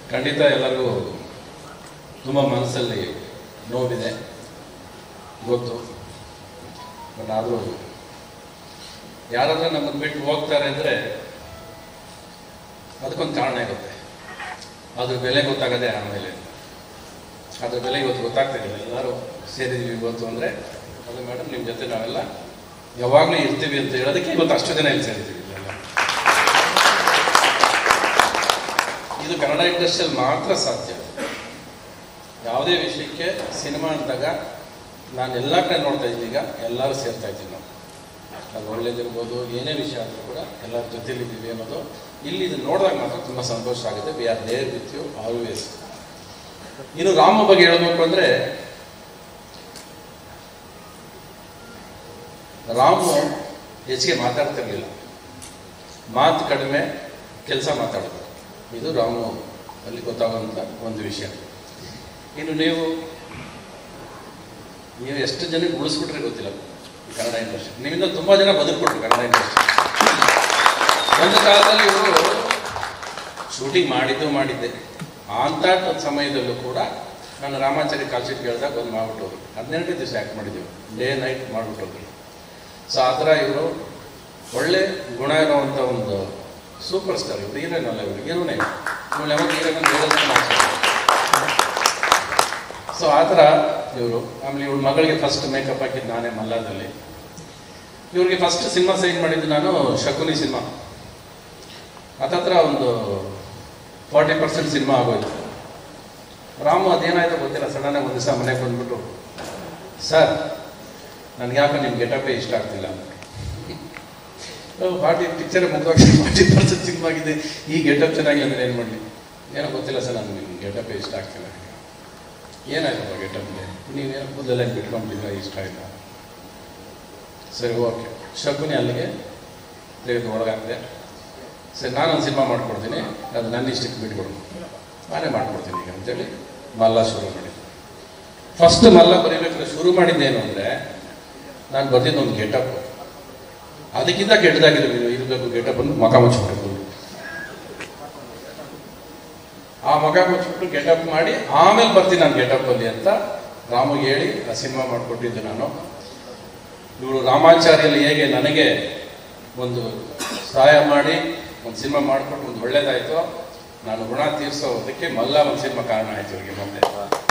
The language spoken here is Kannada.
ಖಂಡಿತ ಎಲ್ಲರಿಗೂ ತುಂಬ ಮನಸ್ಸಲ್ಲಿ ನೋವಿದೆ ಗೊತ್ತು ಬಟ್ ಆದರೂ ಯಾರಾದ್ರೂ ನಮ್ಮನ್ನು ಬಿಟ್ಟು ಹೋಗ್ತಾರೆ ಅಂದರೆ ಅದಕ್ಕೊಂದು ಕಾರಣ ಇರುತ್ತೆ ಅದ್ರ ಬೆಲೆ ಗೊತ್ತಾಗದೆ ಆಮೇಲೆ ಅದ್ರ ಬೆಲೆ ಇವತ್ತು ಗೊತ್ತಾಗ್ತಿದೆ ಎಲ್ಲರೂ ಸೇರಿದ್ದೀವಿ ಇವತ್ತು ಅಂದರೆ ಅದು ಮೇಡಮ್ ನಿಮ್ಮ ಜೊತೆ ನಾವೆಲ್ಲ ಯಾವಾಗಲೂ ಇರ್ತೀವಿ ಅಂತ ಹೇಳೋದಕ್ಕೆ ಇವತ್ತು ಅಷ್ಟು ಜನ ಇಲ್ಲಿ ಸೇರಿದ್ದೀವಿ ಇಲ್ಲೆಲ್ಲ. ಇದು ಕನ್ನಡ ಇಂಡಸ್ಟ್ರಿಯಲ್ಲಿ ಮಾತ್ರ ಸಾಧ್ಯ ಯಾವುದೇ ವಿಷಯಕ್ಕೆ ಸಿನಿಮಾ ಅಂದಾಗ ನಾನು ಎಲ್ಲ ಕಡೆ ನೋಡ್ತಾ ಇದ್ದೀನಿ ಈಗ ಎಲ್ಲರೂ ಸೇರ್ತಾ ಇದ್ದೀವಿ ನಾವು ಅದು ಒಳ್ಳೇದಿರ್ಬೋದು ಏನೇ ವಿಷಯ ಆದರೂ ಕೂಡ ಎಲ್ಲರ ಜೊತೆಲಿದ್ದೀವಿ ಅನ್ನೋದು ಇಲ್ಲಿ ಇದನ್ನು ನೋಡಿದಾಗ ಮಾತ್ರ ತುಂಬ ಸಂತೋಷ ಆಗುತ್ತೆ we are there with you always ಇನ್ನು ರಾಮ ಬಗ್ಗೆ ಹೇಳಬೇಕು ಅಂದರೆ ರಾಮು ಹೆಚ್ಚಿಗೆ ಮಾತಾಡ್ತಿರ್ಲಿಲ್ಲ ಮಾತು ಕಡಿಮೆ ಕೆಲಸ ಮಾತಾಡೋದು ಇದು ರಾಮು ಅಲ್ಲಿ ಗೊತ್ತಾಗುವಂಥ ಒಂದು ವಿಷಯ ಇನ್ನು ನೀವು ನೀವು ಎಷ್ಟು ಜನಕ್ಕೆ ಉಳಿಸ್ಬಿಟ್ರೆ ಗೊತ್ತಿಲ್ಲ ಈ ಕನ್ನಡ ಇಂಡಸ್ಟ್ರಿ ನಿಮ್ಮಿಂದ ತುಂಬ ಜನ ಬದುಕ್ಬಿಟ್ರು ಕನ್ನಡ ಇಂಡಸ್ಟ್ರಿ ಒಂದು ಕಾಲದಲ್ಲಿ ಇವರು ಶೂಟಿಂಗ್ ಮಾಡಿದ್ದು ಮಾಡಿದ್ದೆ ಅಂತ ಸಮಯದಲ್ಲೂ ಕೂಡ ನಾನು ರಾಮಾಚಾರಿ ಕಾಲ್ಶೀಟ್ ಕೇಳಿದಾಗ ಒಂದು ಮಾಡ್ಬಿಟ್ಟವ್ರು ಹದಿನೆಂಟು ದಿವಸ ಆ್ಯಕ್ಟ್ ಮಾಡಿದ್ದೀವಿ ಡೇ ನೈಟ್ ಮಾಡಿಬಿಟ್ಟವ್ರು ಸೊ ಆ ಥರ ಇವರು ಒಳ್ಳೆ ಗುಣ ಇರುವಂಥ ಒಂದು ಸೂಪರ್ ಸ್ಟಾರ್ ಇವರು ಹೀರೋಯಿನ್ ಅಲ್ಲ ಇವರು ಹೀರೋನೇ ಇವ್ರು ಯಾವಾಗ ಹೀರೋಯಿನ್ ಅಂತ ಹೇಳೋದಕ್ಕೆ ಸೊ ಆ ಥರ ಇವರು ಆಮೇಲೆ ಇವ್ರ ಮಗಳಿಗೆ ಫಸ್ಟ್ ಮೇಕಪ್ ಹಾಕಿದ್ದು ನಾನೇ ಮಲ್ಲಾದಲ್ಲಿ ಇವ್ರಿಗೆ ಫಸ್ಟ್ ಸಿನಿಮಾ ಸೈನ್ ಮಾಡಿದ್ದು ನಾನು ಶಕುನಿ ಸಿನಿಮಾ ಹತ್ತತ್ರ ಒಂದು ಫಾರ್ಟಿ ಪರ್ಸೆಂಟ್ ಸಿನಿಮಾ ಆಗೋಯ್ತು ರಾಮು ಅದೇನಾಯ್ತು ಗೊತ್ತಿಲ್ಲ ಸಡನ್ನಾಗಿ ಒಂದು ದಿವಸ ಮನೆಗೆ ಬಂದ್ಬಿಟ್ಟು ಸರ್ ನನಗೆ ಯಾಕೋ ನಿಮ್ಮ ಗೆಟಪೇ ಇಷ್ಟ ಆಗ್ತಿಲ್ಲ ಫಾರ್ಟಿ ಪಿಕ್ಚರ್ ಮುಗಿದೋಗಿ ಫಾರ್ಟಿ ಪರ್ಸೆಂಟ್ ಸಿನಿಮಾ ಆಗಿದೆ ಈ ಗೆಟಪ್ ಚೆನ್ನಾಗಿಲ್ಲ ಅಂದ್ರೆ ಏನು ಮಾಡಲಿ ಏನೋ ಗೊತ್ತಿಲ್ಲ ಸರ್ ನನಗೆ ನಿಮ್ಮ ಗೆಟಪೇ ಇಷ್ಟ ಆಗ್ತಿಲ್ಲ ಏನಾಯ್ತಪ್ಪ ಗೆಟಪ್ಗೆ ನೀವೇನು ಕೂದಲೆಲ್ಲ ಬಿಟ್ಕೊಂಡಿದ್ರೆ ಇಷ್ಟ ಇಲ್ಲ ಸರಿ ಓಕೆ ಶಕುನಿ ಅಲ್ಲಿಗೆ ತೆಗೆದು ಒಳಗಾಗಿದೆ ಸರಿ ನಾನೊಂದು ಸಿನಿಮಾ ಮಾಡ್ಕೊಡ್ತೀನಿ ಅದು ನನ್ನ ಇಷ್ಟಕ್ಕೆ ಬಿಟ್ಕೊಡು ನಾನೇ ಮಾಡ್ಕೊಡ್ತೀನಿ ಈಗ ಅಂತೇಳಿ ಮಲ್ಲ ಶುರು ಮಾಡಿದ್ದೆ ಫಸ್ಟ್ ಮಲ್ಲ ಬರೀಬೇಕಾದ್ರೆ ಶುರು ಮಾಡಿದ್ದೇನು ಅಂದರೆ ನಾನು ಬರ್ತಿದ್ದು ಒಂದು ಗೆಟಪ್ ಅದಕ್ಕಿಂತ ಕೆಟ್ಟದಾಗಿರಬೇಕು ಇರಬೇಕು ಗೆಟಪ್ ಅಂತ ಮಕ ಮುಚ್ಚಿಬಿಟ್ಟು ಆ ಮಗ ಮುಚ್ಚಿಬಿಟ್ಟು ಗೆಟಪ್ ಮಾಡಿ ಆಮೇಲೆ ಬರ್ತೀನಿ ನಾನು ಗೆಟಪ್ ಅಲ್ಲಿ ಅಂತ ರಾಮಗೆ ಹೇಳಿ ಆ ಸಿನಿಮಾ ಮಾಡಿಕೊಟ್ಟಿದ್ದು ನಾನು ಇವರು ರಾಮಾಚಾರ್ಯಲ್ಲಿ ಹೇಗೆ ನನಗೆ ಒಂದು ಸಹಾಯ ಮಾಡಿ ಒಂದು ಸಿನಿಮಾ ಮಾಡಿಕೊಟ್ಟು ಒಂದು ಒಳ್ಳೇದಾಯಿತು ನಾನು ಋಣ ತೀರಿಸೋದಕ್ಕೆ ಮಲ್ಲ ಒಂದು ಸಿನಿಮಾ ಕಾರಣ ಆಯಿತು ಇವರಿಗೆ ಮತ್ತೆ